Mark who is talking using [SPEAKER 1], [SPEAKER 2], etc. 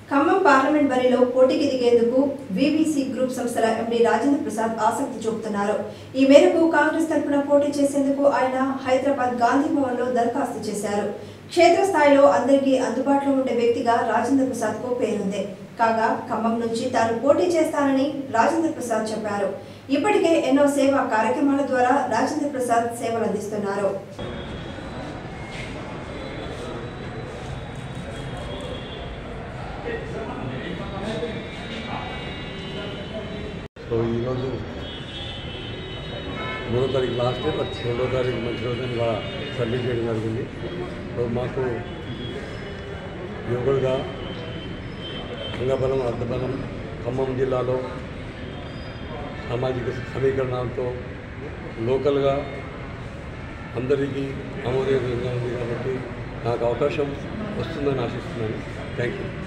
[SPEAKER 1] Khammam parliament బరిలో పోటీకి దిగేందుకు VVC group సంస్థల ఎండి రాజేంద్ర ప్రసాద్ ఆసక్తి చూపుతున్నారు ఈ మేరకు కాంగ్రెస్ తరఫున పోటీ చేసేందుకు ఆయన హైదరాబాద్ గాంధీ భవన్ లో దరఖాస్తు చేశారు క్షేత్రస్థాయిలో అందరికీ అందుబాటులో ఉండే వ్యక్తిగా రాజేంద్ర ప్రసాద్ కు పేరుంది కాగా ఖమ్మం నుంచి తాను పోటీ చేస్తానని రాజేంద్ర ప్రసాద్ చెప్పారు ఇప్పటికే ఎన్నో సేవా కార్యక్రమాల ద్వారా రాజేంద్ర ప్రసాద్ సేవలు అందిస్తున్నారు
[SPEAKER 2] సో ఈరోజు మూడో తారీఖు లాస్ట్ డే బట్ రెండో తారీఖు మంచి రోజు ఇవాళ సబ్మిట్ చేయడం జరిగింది సో మాకు యువకుడుగా అంగబలం అర్ధబలం ఖమ్మం జిల్లాలో సామాజిక సమీకరణాలతో లోకల్గా అందరికీ ఆమోదయోగ్యంగా ఉంది కాబట్టి నాకు అవకాశం వస్తుందని ఆశిస్తున్నాను థ్యాంక్ యూ